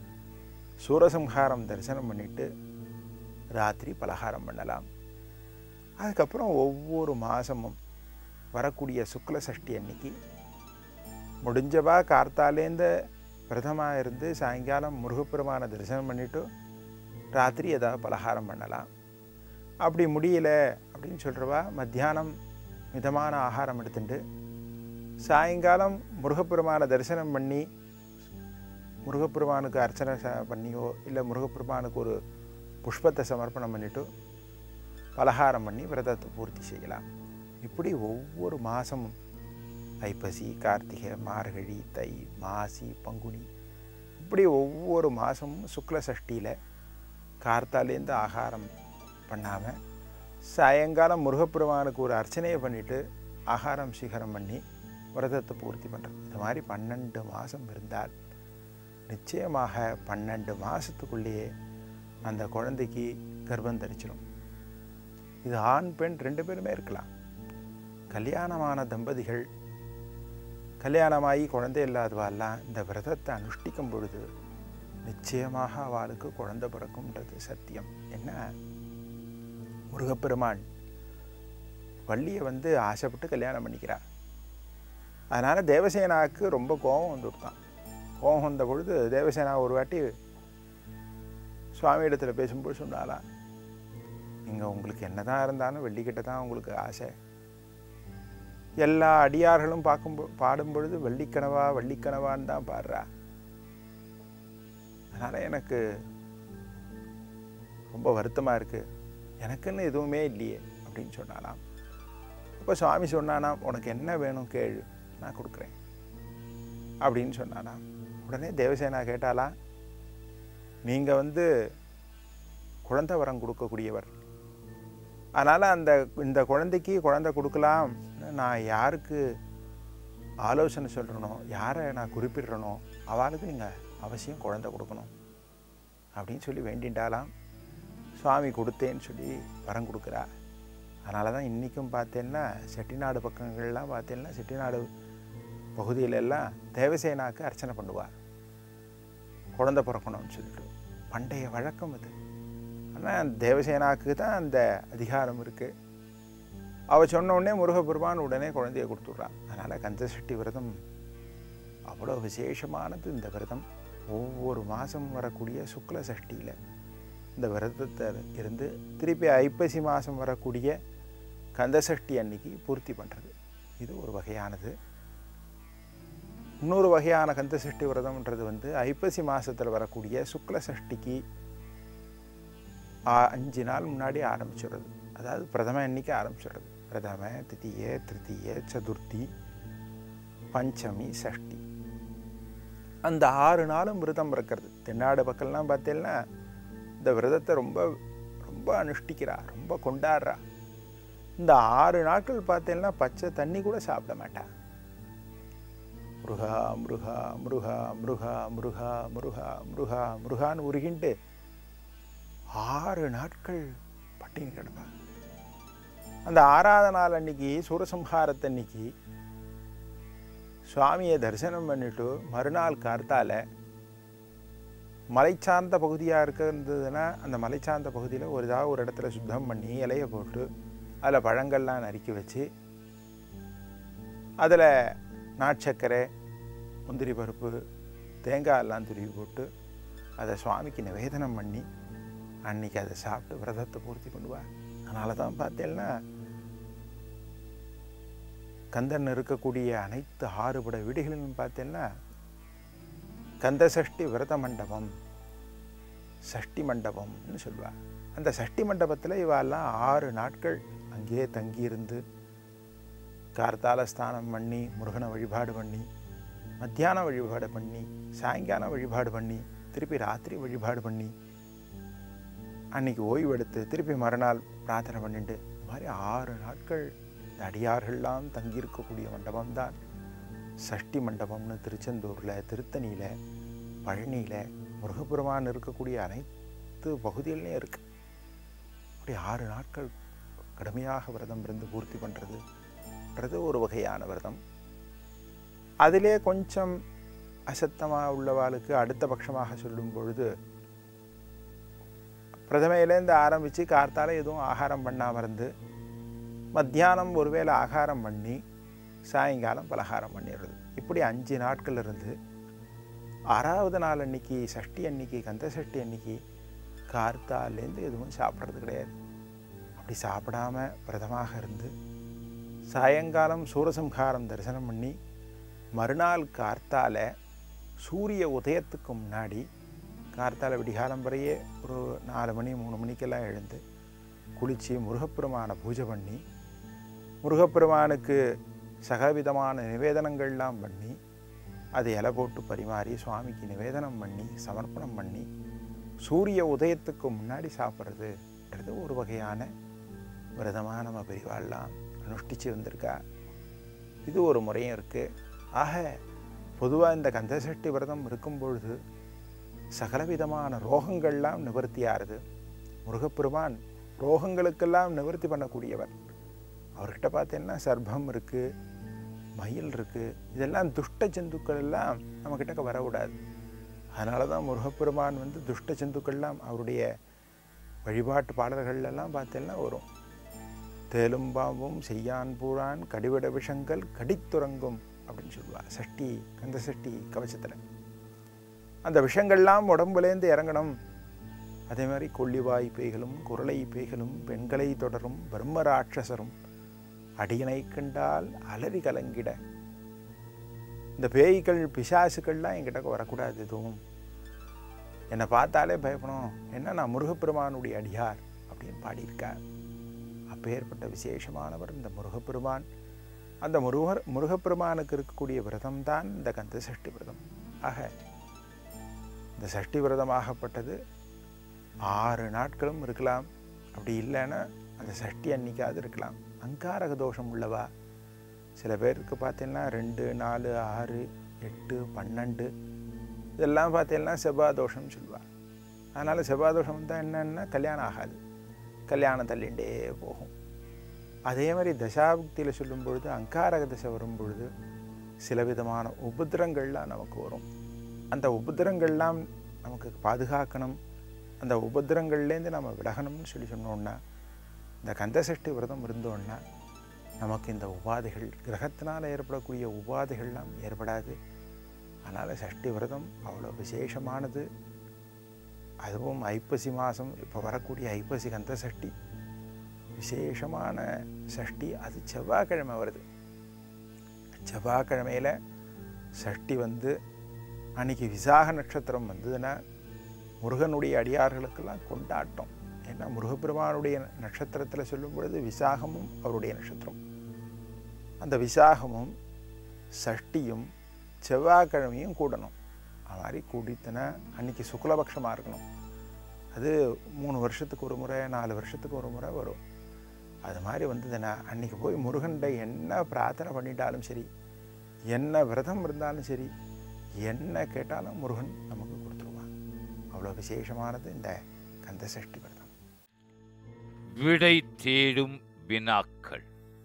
சூரசம்ஹாரம் தரிசனம் பண்ணிட்டு ராத்திரி பலகாரம் பண்ணலாம் அதுக்கப்புறம் ஒவ்வொரு மாதமும் வரக்கூடிய சுக்ல சஷ்டி அன்னைக்கு முடிஞ்சவா கார்த்தாலேந்த பிரதமாக இருந்து சாயங்காலம் முருகப்பெருமான தரிசனம் பண்ணிவிட்டு ராத்திரி ஏதாவது பலகாரம் பண்ணலாம் அப்படி முடியல அப்படின்னு சொல்கிறவா மத்தியானம் மிதமான ஆகாரம் எடுத்துட்டு சாயங்காலம் முருகப்பெருமான தரிசனம் பண்ணி முருகப்பெருமானுக்கு அர்ச்சனை ச- பண்ணியோ இல்லை முருகப்பெருமானுக்கு ஒரு புஷ்பத்தை சமர்ப்பணம் பண்ணிட்டு பலகாரம் பண்ணி விரதத்தை பூர்த்தி செய்யலாம் இப்படி ஒவ்வொரு மாதமும் ஐப்பசி கார்த்திகை மார்கழி தை மாசி பங்குனி இப்படி ஒவ்வொரு மாதமும் சுக்ல சஷ்டியில் கார்த்தாலேருந்து ஆகாரம் பண்ணாமல் சாயங்காலம் முருகப்பெருமானுக்கு ஒரு அர்ச்சனையை பண்ணிவிட்டு ஆகாரம் சீகரம் பண்ணி விரதத்தை பூர்த்தி பண்ணுறது இது மாதிரி பன்னெண்டு மாதம் இருந்தால் நிச்சயமாக பன்னெண்டு மாதத்துக்குள்ளேயே அந்த குழந்தைக்கு கர்ப்பம் தரிச்சிடும் இது ஆண் பெண் ரெண்டு பேருமே இருக்கலாம் கல்யாணமான தம்பதிகள் கல்யாணமாகி குழந்தை இல்லாதவாலாம் இந்த விரதத்தை அனுஷ்டிக்கும் பொழுது நிச்சயமாக அவளுக்கு குழந்தை பிறக்கும்ன்றது சத்தியம் என்ன முருகப்பெருமான் வள்ளியை வந்து ஆசைப்பட்டு கல்யாணம் பண்ணிக்கிறா அதனால் தேவசேனாவுக்கு ரொம்ப கோபம் வந்துவிட்டான் கோபம் வந்த பொழுது தேவசேனா ஒரு வாட்டி சுவாமி இடத்துல பேசும்போது சொன்னாலாம் இங்கே உங்களுக்கு என்னதான் இருந்தாலும் வெள்ளிக்கிட்ட தான் உங்களுக்கு ஆசை எல்லா அடியார்களும் பார்க்கும் பொ- பாடும் பொழுது வெள்ளிக்கனவா வள்ளிக்கனவான்னு தான் பாடுறா அதனால் எனக்கு ரொம்ப வருத்தமாக இருக்குது எனக்குன்னு எதுவுமே இல்லையே அப்படின்னு சொன்னாலாம் அப்போ சுவாமி சொன்னானாம் உனக்கு என்ன வேணும் கேளு நான் கொடுக்குறேன் அப்படின்னு சொன்னானாம் உடனே தேவசேனா கேட்டாலா நீங்கள் வந்து குழந்தை வரம் கொடுக்கக்கூடியவர் அதனால் அந்த இந்த குழந்தைக்கு குழந்தை கொடுக்கலாம் நான் யாருக்கு ஆலோசனை சொல்கிறனோ யாரை நான் குறிப்பிடுறனோ அவளுக்கு நீங்கள் அவசியம் குழந்தை கொடுக்கணும் அப்படின்னு சொல்லி வேண்டிண்டாலாம் சுவாமி கொடுத்தேன்னு சொல்லி வரம் கொடுக்குறா அதனால தான் இன்றைக்கும் பார்த்தேன்னா செட்டிநாடு பக்கங்கள்லாம் பார்த்தேன்னா செட்டிநாடு பகுதியில எல்லாம் தேவசேனாக்கு அர்ச்சனை பண்ணுவார் குழந்தை பிறக்கணும்னு சொல்லிட்டு பண்டைய வழக்கம் அது ஆனால் தேவசேனாக்கு தான் அந்த அதிகாரம் இருக்குது அவ சொன்ன உடனே முருகப்பெருமான் உடனே குழந்தைய கொடுத்துட்றான் அதனால் கந்தசஷ்டி விரதம் அவ்வளோ விசேஷமானது இந்த விரதம் ஒவ்வொரு மாதம் வரக்கூடிய சுக்ல சஷ்டியில் இந்த விரதத்தை இருந்து திருப்பி ஐப்பசி மாதம் வரக்கூடிய கந்தசஷ்டி அன்னைக்கு பூர்த்தி பண்ணுறது இது ஒரு வகையானது இன்னொரு வகையான கந்தசஷ்டி விரதம்ன்றது வந்து ஐப்பசி மாதத்தில் வரக்கூடிய சுக்ல சஷ்டிக்கு ஆ- அஞ்சு நாள் முன்னாடி ஆரம்பிச்சிடுறது அதாவது பிரதம அன்னைக்கு ஆரம்பிச்சிடுறது பிரதம திதிய திருத்திய சதுர்த்தி பஞ்சமி சஷ்டி அந்த ஆறு நாளும் விரதம் இருக்கிறது தென்னாடு பக்கம்லாம் பார்த்தீங்கன்னா இந்த விரதத்தை ரொம்ப ரொம்ப அனுஷ்டிக்கிறா ரொம்ப கொண்டாடுறா இந்த ஆறு நாட்கள் பார்த்தீங்கன்னா பச்சை தண்ணி கூட சாப்பிட மாட்டா முருகா முருகா முருகா முருகா முருகா முருகா முருகா முருகான்னு உருகிண்டு ஆறு நாட்கள் பட்டினி கிடப்பா அந்த ஆறாவது நாள் அன்னைக்கு சூரசம்ஹாரத்து அன்னைக்கு சுவாமியை தரிசனம் பண்ணிட்டு மறுநாள் கார்த்தால மலை சார்ந்த பகுதியாக இருந்ததுன்னா அந்த மலை சார்ந்த பகுதியில் ஒரு ஏதாவது ஒரு இடத்துல சுத்தம் பண்ணி இலையை போட்டு அதில் பழங்கள்லாம் நறுக்கி வச்சு அதில் நாட்சக்கரை முந்திரி பருப்பு தேங்காய் எல்லாம் துருவி போட்டு அதை சுவாமிக்கு நிவேதனம் பண்ணி அன்னைக்கு அதை சாப்பிட்டு விரதத்தை பூர்த்தி பண்ணுவார் அதனால தான் பார்த்தேன்னா கந்தன் இருக்கக்கூடிய அனைத்து ஆறுபட வீடுகளிலும் பார்த்தேன்னா கந்த சஷ்டி விரத மண்டபம் சஷ்டி மண்டபம்னு சொல்லுவார் அந்த சஷ்டி மண்டபத்தில் இவாலாம் ஆறு நாட்கள் அங்கேயே தங்கியிருந்து கார்த்தால ஸ்நானம் பண்ணி முருகனை வழிபாடு பண்ணி மத்தியான வழிபாடு பண்ணி சாயங்காலம் வழிபாடு பண்ணி திருப்பி ராத்திரி வழிபாடு பண்ணி அன்னைக்கு ஓய்வு எடுத்து திருப்பி மறுநாள் பிரார்த்தனை பண்ணிட்டு இந்த மாதிரி ஆறு நாட்கள் இந்த அடியார்கள்லாம் தங்கியிருக்கக்கூடிய மண்டபம்தான் சஷ்டி மண்டபம்னு திருச்செந்தூரில் திருத்தணியில் பழனியில் முருகப்பெருமான் இருக்கக்கூடிய அனைத்து பகுதிகள்லையும் இருக்கு அப்படி ஆறு நாட்கள் கடுமையாக விரதம் இருந்து பூர்த்தி பண்ணுறதுன்றது ஒரு வகையான விரதம் அதிலே கொஞ்சம் அசத்தமாக உள்ளவாளுக்கு அடுத்த பட்சமாக சொல்லும் பொழுது பிரதமையிலேருந்து ஆரம்பித்து கார்த்தால எதுவும் ஆகாரம் பண்ணாமல் இருந்து மத்தியானம் ஒருவேளை ஆகாரம் பண்ணி சாயங்காலம் பலகாரம் பண்ணிடுறது இப்படி அஞ்சு நாட்கள் இருந்து ஆறாவது நாள் அன்னைக்கு சஷ்டி அன்னைக்கு கந்த சஷ்டி அன்னைக்கு கார்த்தாலேருந்து எதுவும் சாப்பிட்றது கிடையாது அப்படி சாப்பிடாம விரதமாக இருந்து சாயங்காலம் சூரசம்ஹாரம் தரிசனம் பண்ணி மறுநாள் கார்த்தால சூரிய உதயத்துக்கு முன்னாடி கார்த்தால விடிகாலம் வரையே ஒரு நாலு மணி மூணு மணிக்கெல்லாம் எழுந்து குளித்து முருகப்பெருமானை பூஜை பண்ணி முருகப்பெருமானுக்கு சகவிதமான நிவேதனங்கள்லாம் பண்ணி அதை இலை போட்டு பரிமாறி சுவாமிக்கு நிவேதனம் பண்ணி சமர்ப்பணம் பண்ணி சூரிய உதயத்துக்கு முன்னாடி சாப்பிட்றதுன்றது ஒரு வகையான விரதமாக நம்ம பெரியவாள்லாம் அனுஷ்டிச்சு வந்திருக்கா இது ஒரு முறையும் இருக்குது ஆக பொதுவாக இந்த கந்தசஷ்டி விரதம் இருக்கும் பொழுது சகலவிதமான ரோகங்கள்லாம் நிவர்த்தியாகுது முருகப்பெருமான் ரோகங்களுக்கெல்லாம் நிவர்த்தி பண்ணக்கூடியவர் அவர்கிட்ட பார்த்தீங்கன்னா சர்ப்பம் இருக்குது மயில் இருக்குது இதெல்லாம் துஷ்ட ஜந்துக்கள் எல்லாம் நம்மக்கிட்ட வரக்கூடாது அதனால தான் முருகப்பெருமான் வந்து துஷ்ட ஜந்துக்கள்லாம் அவருடைய வழிபாட்டு பாடல்கள் எல்லாம் பார்த்தீங்கன்னா வரும் தேலும் பாம்பும் செய்யான் பூரான் கடிவிட விஷங்கள் கடித்துறங்கும் அப்படின்னு சொல்லுவார் சஷ்டி கந்த சஷ்டி கவசத்தில் அந்த விஷங்கள்லாம் உடம்புலேருந்து இறங்கணும் அதே மாதிரி கொள்ளிவாய் பேய்களும் குரலை பேய்களும் பெண்களை தொடரும் பிரம்ம ராட்சசரும் அடியனை கண்டால் அலறி கலங்கிட இந்த பேய்கள் பிசாசுக்கள்லாம் என்கிட்ட வரக்கூடாது எதுவும் என்னை பார்த்தாலே பயப்படும் என்ன நான் முருகப்பெருமானுடைய அடியார் அப்படின்னு பாடியிருக்கார் அப்பேற்பட்ட விசேஷமானவர் இந்த முருகப்பெருமான் அந்த முருகர் முருகப்பெருமானுக்கு இருக்கக்கூடிய விரதம் தான் இந்த கந்த சஷ்டி விரதம் ஆக இந்த சஷ்டி விரதமாகப்பட்டது ஆறு நாட்களும் இருக்கலாம் அப்படி இல்லைன்னா அந்த சஷ்டி அன்னைக்காவது இருக்கலாம் அங்காரக தோஷம் உள்ளவா சில பேருக்கு பார்த்தீங்கன்னா ரெண்டு நாலு ஆறு எட்டு பன்னெண்டு இதெல்லாம் பார்த்தீங்கன்னா செவ்வாய் தோஷம்னு சொல்லுவாள் அதனால் செவ்வாய் தோஷம் வந்தால் என்னன்னா கல்யாணம் ஆகாது கல்யாணம் தள்ளிண்டே போகும் அதே மாதிரி தசாபுக்தியில் சொல்லும் பொழுது அங்காரக தசை வரும் பொழுது சில விதமான உபத்திரங்கள்லாம் நமக்கு வரும் அந்த உபத்திரங்கள்லாம் நமக்கு பாதுகாக்கணும் அந்த உபத்திரங்கள்லேருந்து நம்ம விலகணும்னு சொல்லி சொன்னோன்னா இந்த கந்தசஷ்டி விரதம் இருந்தோன்னா நமக்கு இந்த உபாதைகள் கிரகத்தினால் ஏற்படக்கூடிய உபாதைகள்லாம் ஏற்படாது அதனால் சஷ்டி விரதம் அவ்வளோ விசேஷமானது அதுவும் ஐப்பசி மாதம் இப்போ வரக்கூடிய ஐப்பசி கந்த சஷ்டி விசேஷமான சஷ்டி அது செவ்வாய்க்கிழமை வருது செவ்வாய்க்கிழமையில் சஷ்டி வந்து அன்னைக்கு விசாக நட்சத்திரம் வந்ததுன்னா முருகனுடைய அடியார்களுக்கெல்லாம் கொண்டாட்டம் ஏன்னா முருகப்பெருமானுடைய நட்சத்திரத்தில் சொல்லும் பொழுது விசாகமும் அவருடைய நட்சத்திரம் அந்த விசாகமும் சஷ்டியும் செவ்வாய்க்கிழமையும் கூடணும் அது மாதிரி கூடித்தனா அன்னைக்கு சுக்லபக்ஷமாக இருக்கணும் அது மூணு வருஷத்துக்கு ஒரு முறை நாலு வருஷத்துக்கு ஒரு முறை வரும் அது மாதிரி வந்ததுன்னா அன்னைக்கு போய் முருகன்ட என்ன பிரார்த்தனை பண்ணிட்டாலும் சரி என்ன விரதம் இருந்தாலும் சரி என்ன கேட்டாலும் முருகன் நமக்கு கொடுத்துருவான் அவ்வளோ விசேஷமானது இந்த கந்த சஷ்டி விரதம் விடை தேடும் வினாக்கள்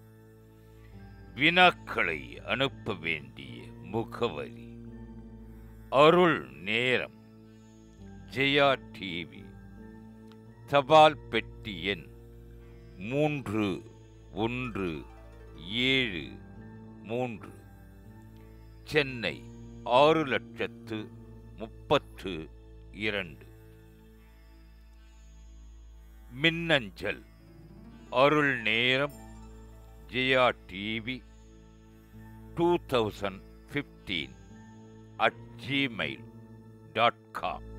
வினாக்களை அனுப்ப வேண்டிய முகவரி அருள் நேரம் ஜெயா டிவி தபால் பெட்டி எண் மூன்று ஒன்று ஏழு மூன்று சென்னை ஆறு லட்சத்து முப்பத்து இரண்டு மின்னஞ்சல் அருள் நேரம் Jaya TV two thousand fifteen at Gmail dot com